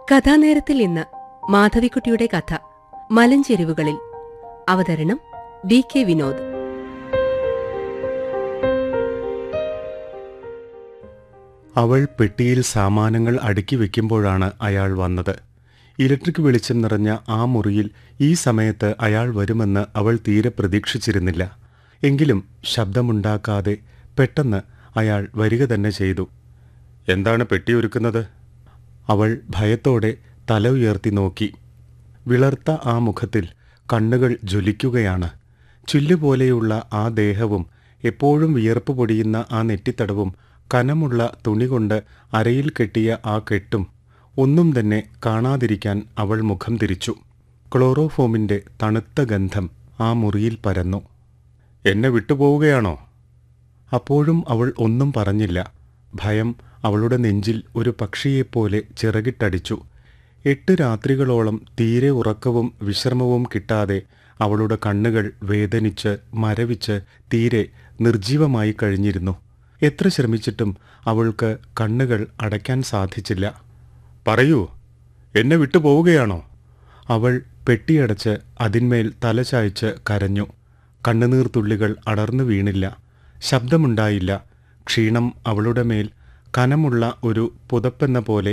കഥാനേരത്തിൽ ഇന്ന് മാധവിക്കുട്ടിയുടെ കഥ മലഞ്ചെരിവുകളിൽ അവതരണം ഡി കെ വിനോദ് അവൾ പെട്ടിയിൽ സാമാനങ്ങൾ അടുക്കി വെക്കുമ്പോഴാണ് അയാൾ വന്നത് ഇലക്ട്രിക് വെളിച്ചം നിറഞ്ഞ ആ മുറിയിൽ ഈ സമയത്ത് അയാൾ വരുമെന്ന് അവൾ തീരെ പ്രതീക്ഷിച്ചിരുന്നില്ല എങ്കിലും ശബ്ദമുണ്ടാക്കാതെ പെട്ടെന്ന് അയാൾ വരിക തന്നെ ചെയ്തു എന്താണ് പെട്ടി ഒരുക്കുന്നത് അവൾ ഭയത്തോടെ തല ഉയർത്തി നോക്കി വിളർത്ത ആ മുഖത്തിൽ കണ്ണുകൾ ജ്വലിക്കുകയാണ് ചില്ലുപോലെയുള്ള ആ ദേഹവും എപ്പോഴും വിയർപ്പ് പൊടിയുന്ന ആ നെറ്റിത്തടവും കനമുള്ള തുണി കൊണ്ട് അരയിൽ കെട്ടിയ ആ കെട്ടും ഒന്നും തന്നെ കാണാതിരിക്കാൻ അവൾ മുഖം തിരിച്ചു ക്ലോറോഫോമിന്റെ തണുത്ത ഗന്ധം ആ മുറിയിൽ പരന്നു എന്നെ വിട്ടുപോവുകയാണോ അപ്പോഴും അവൾ ഒന്നും പറഞ്ഞില്ല ഭയം അവളുടെ നെഞ്ചിൽ ഒരു പക്ഷിയെപ്പോലെ ചിറകിട്ടടിച്ചു എട്ട് രാത്രികളോളം തീരെ ഉറക്കവും വിശ്രമവും കിട്ടാതെ അവളുടെ കണ്ണുകൾ വേദനിച്ച് മരവിച്ച് തീരെ നിർജീവമായി കഴിഞ്ഞിരുന്നു എത്ര ശ്രമിച്ചിട്ടും അവൾക്ക് കണ്ണുകൾ അടയ്ക്കാൻ സാധിച്ചില്ല പറയൂ എന്നെ വിട്ടുപോവുകയാണോ അവൾ പെട്ടിയടച്ച് അതിന്മേൽ തലചായ്ച്ച് കരഞ്ഞു കണ്ണുനീർത്തുള്ളികൾ അടർന്നു വീണില്ല ശബ്ദമുണ്ടായില്ല ക്ഷീണം അവളുടെ മേൽ കനമുള്ള ഒരു പുതപ്പെന്ന പോലെ